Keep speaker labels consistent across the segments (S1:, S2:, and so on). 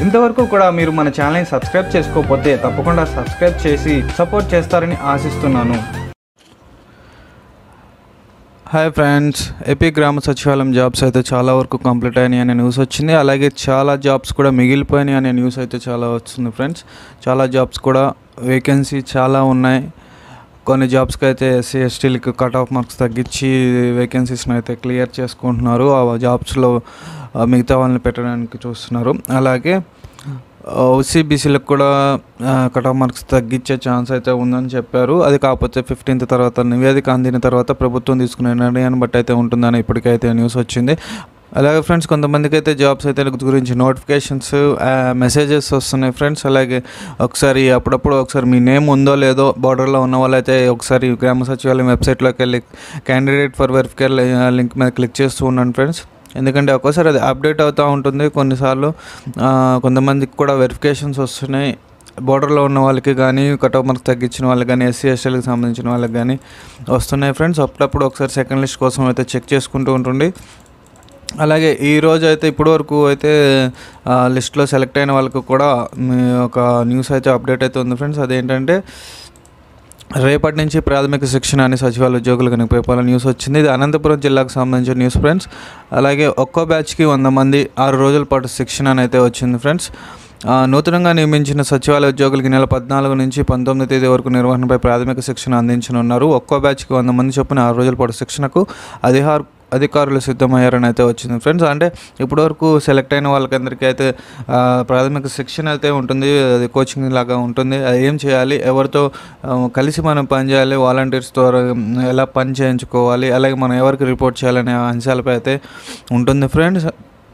S1: ఇంతవరకు కూడా మీరు మన ఛానల్ని సబ్స్క్రైబ్ చేసుకోకపోతే తప్పకుండా సబ్స్క్రైబ్ చేసి సపోర్ట్ చేస్తారని ఆశిస్తున్నాను హాయ్ ఫ్రెండ్స్ ఏపీ గ్రామ సచివాలయం జాబ్స్ అయితే చాలా వరకు కంప్లీట్ అయినాయి అనే న్యూస్ వచ్చింది అలాగే చాలా జాబ్స్ కూడా మిగిలిపోయినాయి అనే న్యూస్ అయితే చాలా వస్తుంది ఫ్రెండ్స్ చాలా జాబ్స్ కూడా వేకెన్సీ చాలా ఉన్నాయి కొన్ని జాబ్స్కి అయితే ఎస్సీ ఎస్టీలకి కట్ ఆఫ్ మార్క్స్ తగ్గించి వేకెన్సీస్ని అయితే క్లియర్ చేసుకుంటున్నారు ఆ జాబ్స్లో ఆ, మిగతా వాళ్ళని పెట్టడానికి చూస్తున్నారు అలాగే ఓసీబీసీలకు కూడా కట్ ఆఫ్ మార్క్స్ తగ్గించే ఛాన్స్ అయితే ఉందని చెప్పారు అది కాకపోతే ఫిఫ్టీన్త్ తర్వాత నివేదిక అందిన తర్వాత ప్రభుత్వం తీసుకునే నిర్ణయాన్ని బట్టి అయితే ఉంటుందని ఇప్పటికైతే న్యూస్ వచ్చింది అలాగే ఫ్రెండ్స్ కొంతమందికి అయితే జాబ్స్ అయితే గురించి నోటిఫికేషన్స్ మెసేజెస్ వస్తున్నాయి ఫ్రెండ్స్ అలాగే ఒకసారి అప్పుడప్పుడు ఒకసారి మీ నేమ్ ఉందో లేదో బార్డర్లో ఉన్న వాళ్ళైతే ఒకసారి గ్రామ సచివాలయం వెబ్సైట్లోకి వెళ్ళి క్యాండిడేట్ ఫర్ వెరిఫికేర్ లింక్ మీద క్లిక్ చేస్తూ ఉండండి ఫ్రెండ్స్ ఎందుకంటే ఒక్కోసారి అది అప్డేట్ అవుతూ ఉంటుంది కొన్నిసార్లు ఆ, కొంతమందికి కూడా వెరిఫికేషన్స్ వస్తున్నాయి బోర్డర్లో ఉన్న వాళ్ళకి కానీ కట్ ఆఫ్ మార్క్స్ తగ్గించిన వాళ్ళకి కానీ ఎస్సీ ఎస్టీలకు సంబంధించిన వాళ్ళకి కానీ వస్తున్నాయి ఫ్రెండ్స్ అప్పుడప్పుడు ఒకసారి సెకండ్ లిస్ట్ కోసం అయితే చెక్ చేసుకుంటూ ఉంటుండి అలాగే ఈ రోజు అయితే ఇప్పటి వరకు అయితే ఆ, లిస్ట్లో సెలెక్ట్ అయిన వాళ్ళకు కూడా మీ ఒక న్యూస్ అయితే అప్డేట్ అయితే ఉంది ఫ్రెండ్స్ అదేంటంటే రేపటి నుంచి ప్రాథమిక శిక్షణ అని సచివాలయ ఉద్యోగులకు నిలిపేపాల న్యూస్ వచ్చింది ఇది అనంతపురం జిల్లాకు సంబంధించిన న్యూస్ ఫ్రెండ్స్ అలాగే ఒక్కో బ్యాచ్కి వంద మంది ఆరు రోజుల పాటు శిక్షణ అని అయితే వచ్చింది ఫ్రెండ్స్ ఆ, నూతనంగా నియమించిన సచివాలయ ఉద్యోగులకి నెల పద్నాలుగు నుంచి పంతొమ్మిది తేదీ వరకు నిర్వహణపై ప్రాథమిక శిక్షణ అందించనున్నారు ఒక్కో బ్యాచ్కి వంద మంది చొప్పున ఆరు రోజుల పాటు శిక్షణకు అధిహార అధికారులు సిద్ధమయ్యారని అయితే వచ్చింది ఫ్రెండ్స్ అంటే ఇప్పటివరకు సెలెక్ట్ అయిన వాళ్ళకందరికీ అయితే ఆ, ప్రాథమిక శిక్షణ అయితే ఉంటుంది అది కోచింగ్ లాగా ఉంటుంది అది ఏం చేయాలి ఎవరితో ఆ, కలిసి మనం పని చేయాలి వాలంటీర్స్ ద్వారా ఎలా పని చేయించుకోవాలి అలాగే మనం ఎవరికి రిపోర్ట్ చేయాలనే అంశాలపై అయితే ఉంటుంది ఫ్రెండ్స్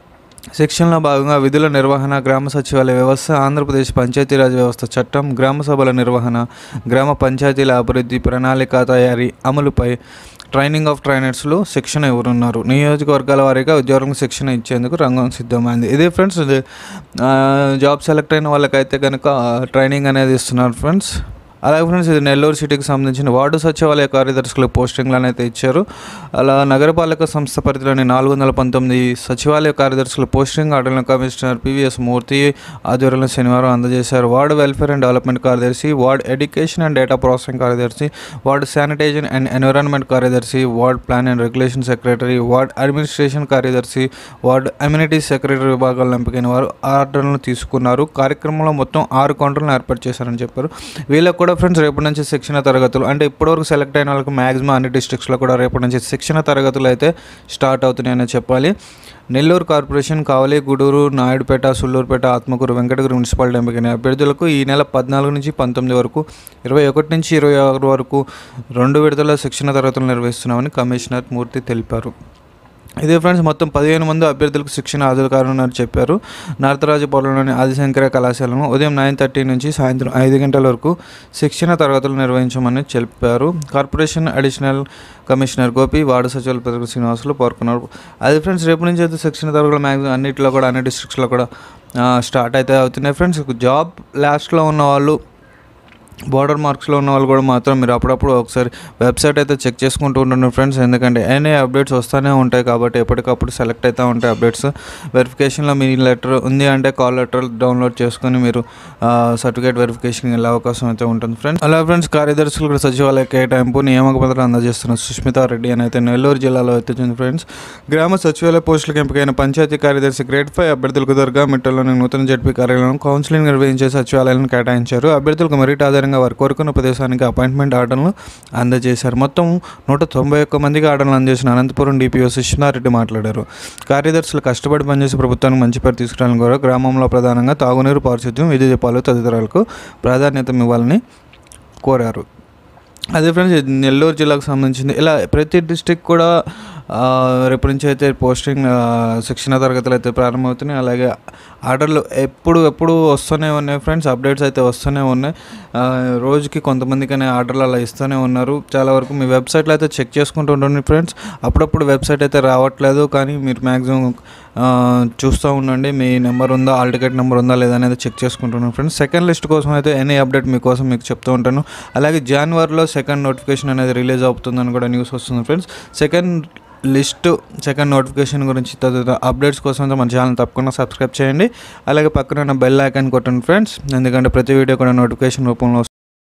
S1: శిక్షణలో భాగంగా విధుల నిర్వహణ గ్రామ సచివాలయ వ్యవస్థ ఆంధ్రప్రదేశ్ పంచాయతీరాజ్ వ్యవస్థ చట్టం గ్రామ సభల నిర్వహణ గ్రామ పంచాయతీల అభివృద్ధి ప్రణాళిక తయారీ అమలుపై ట్రైనింగ్ ఆఫ్ ట్రైనర్స్లో శిక్షణ ఇవ్వనున్నారు నియోజకవర్గాల వారీగా ఉద్యోగులకు శిక్షణ ఇచ్చేందుకు రంగం సిద్ధమైంది ఇదే ఫ్రెండ్స్ ఇది ఆ, జాబ్ సెలెక్ట్ అయిన వాళ్ళకైతే కనుక ట్రైనింగ్ అనేది ఇస్తున్నారు ఫ్రెండ్స్ అలాగే ఫ్రెండ్స్ ఇది నెల్లూరు సిటీకి సంబంధించిన వార్డు సచివాలయ కార్యదర్శుల పోస్టింగ్లను అయితే ఇచ్చారు అలా నగరపాలక సంస్థ పరిధిలోని నాలుగు వందల పంతొమ్మిది సచివాలయ కార్యదర్శుల పోస్టింగ్ ఆర్డర్లను కమిషనర్ పివిఎస్ మూర్తి ఆధ్వర్యంలో శనివారం అందజేశారు వార్డు వెల్ఫేర్ అండ్ డెవలప్మెంట్ కార్యదర్శి ward education and data processing కార్యదర్శి వార్డ్ శానిటైజేషన్ అండ్ ఎన్విరాన్మెంట్ కార్యదర్శి ward plan and regulation secretary ward administration కార్యదర్శి వార్డ్ అమ్యూనిటీస్ సెక్రటరీ విభాగాల్లో ఎంపికైన వారు ఆర్డర్లను తీసుకున్నారు కార్యక్రమంలో మొత్తం ఆరు కౌంటర్లను ఏర్పాటు చేశారని చెప్పారు వీళ్ళకు కూడా ఫ్రెండ్స్ రేపటి నుంచి శిక్షణ తరగతులు అంటే ఇప్పటివరకు సెలెక్ట్ అయిన వాళ్ళకి మ్యాక్సిమం అన్ని డిస్ట్రిక్ట్స్లో కూడా రేపటి నుంచి శిక్షణ తరగతులు అయితే స్టార్ట్ అవుతున్నాయని చెప్పాలి నెల్లూరు కార్పొరేషన్ కావలి గూడూరు నాయుడుపేట సుల్లూరుపేట ఆత్మకూరు వెంకటగిరి మున్సిపాలిటీ ఎంపికైన అభ్యర్థులకు ఈ నెల పద్నాలుగు నుంచి పంతొమ్మిది వరకు ఇరవై ఒకటి నుంచి ఇరవై ఆరు వరకు రెండు విడతల శిక్షణ తరగతులు నిర్వహిస్తున్నామని కమిషనర్ మూర్తి తెలిపారు ఇదే ఫ్రెండ్స్ మొత్తం పదిహేను మంది అభ్యర్థులకు శిక్షణ హాజరు కానున్నారు చెప్పారు నారతరాజపురంలోని ఆదిశంకర కళాశాలను ఉదయం నైన్ థర్టీ నుంచి సాయంత్రం ఐదు గంటల వరకు శిక్షణ తరగతులు నిర్వహించమని తెలిపారు corporation additional commissioner Gopi ward సచివాలయ ప్రతినిధి శ్రీనివాసులు పేర్కొన్నారు అది ఫ్రెండ్స్ రేపు నుంచి అయితే శిక్షణ తరగతులు మ్యాక్సిమం అన్నింటిలో కూడా అన్ని డిస్ట్రిక్ట్స్లో కూడా స్టార్ట్ అయితే అవుతున్నాయి ఫ్రెండ్స్ జాబ్ లాస్ట్లో ఉన్న వాళ్ళు బార్డర్ మార్క్స్లో ఉన్న వాళ్ళు కూడా మాత్రం మీరు అప్పుడప్పుడు ఒకసారి వెబ్సైట్ అయితే చెక్ చేసుకుంటూ ఉండండి ఫ్రెండ్స్ ఎందుకంటే ఎనీ అప్డేట్స్ వస్తూనే ఉంటాయి కాబట్టి ఎప్పటికప్పుడు సెలెక్ట్ అవుతూ ఉంటాయి అప్డేట్స్ వెరిఫికేషన్లో మీ లెటర్ ఉంది అంటే కాల్ లెటర్ డౌన్లోడ్ చేసుకొని మీరు సర్టిఫికేట్ వెరిఫికేషన్ వెళ్ళే అవకాశం అయితే ఉంటుంది ఫ్రెండ్స్ అలా ఫ్రెండ్స్ కార్యదర్శులు కూడా సచివాలయ కేటాయింపు నియామక పత్రాలు అందజేస్తున్న సుష్మితా రెడ్డి అని అయితే నెల్లూరు జిల్లాలో అయితే వచ్చింది ఫ్రెండ్స్ గ్రామ సచివాలయ పోస్టులకు ఎంపికైన పంచాయతీ కార్యదర్శి గ్రేడ్ ఫైవ్ అభ్యర్థులకు దర్గా మిట్టలోని నూతన జడ్పీ కార్యాలయం కౌన్సిలింగ్ నిర్వహించే సచివాలయాలను కేటాయించారు అభ్యర్థులకు మెరిట్ ఆధారంగా వారు కోరుకున్న ప్రదేశానికి అపాయింట్మెంట్ ఆర్డర్లను అందజేశారు మొత్తం నూట తొంభై ఒక్క మందికి ఆర్డర్లు అందజేసిన అనంతపురం డిపిఓ సుష్మారెడ్డి మాట్లాడారు కార్యదర్శులు కష్టపడి పనిచేసి ప్రభుత్వానికి మంచి పేరు తీసుకురావాలని కూడా గ్రామంలో ప్రధానంగా తాగునీరు పారిశుద్ధ్యం విద్యుత్ దీపాలు తదితరాలకు ప్రాధాన్యత ఇవ్వాలని కోరారు అదే ఫ్రెండ్స్ ఇది నెల్లూరు జిల్లాకు సంబంధించింది ఇలా ప్రతి డిస్టిక్ కూడా ఆ, రేపు నుంచి అయితే పోస్టింగ్ ఆ, శిక్షణ తరగతులు అయితే ప్రారంభమవుతున్నాయి అలాగే ఆర్డర్లు ఎప్పుడు ఎప్పుడు వస్తూనే ఉన్నాయి ఫ్రెండ్స్ అప్డేట్స్ అయితే వస్తూనే ఉన్నాయి ఆ, రోజుకి కొంతమందికనే ఆర్డర్లు అలా ఇస్తూనే ఉన్నారు చాలా వరకు మీ వెబ్సైట్లో అయితే చెక్ చేసుకుంటూ ఉండండి ఫ్రెండ్స్ అప్పుడప్పుడు వెబ్సైట్ అయితే రావట్లేదు కానీ మీరు మ్యాక్సిమం చూస్తూ ఉండండి మీ నెంబర్ ఉందా ఆల్ టికెట్ నెంబర్ ఉందా లేదా అనేది చెక్ చేసుకుంటున్నాను ఫ్రెండ్స్ సెకండ్ లిస్ట్ కోసం అయితే ఎనీ అప్డేట్ మీకోసం మీకు చెప్తూ ఉంటాను అలాగే జనవరిలో సెకండ్ నోటిఫికేషన్ అనేది రిలీజ్ అవుతుందని కూడా న్యూస్ వస్తుంది friends second list second notification గురించి తదితర అప్డేట్స్ కోసం అయితే మన ఛానల్ తప్పకుండా సబ్స్క్రైబ్ చేయండి అలాగే పక్కన ఉన్న బెల్ ఐకాన్ కొట్టండి ఫ్రెండ్స్ ఎందుకంటే ప్రతి వీడియో కూడా నోటిఫికేషన్ రూపంలో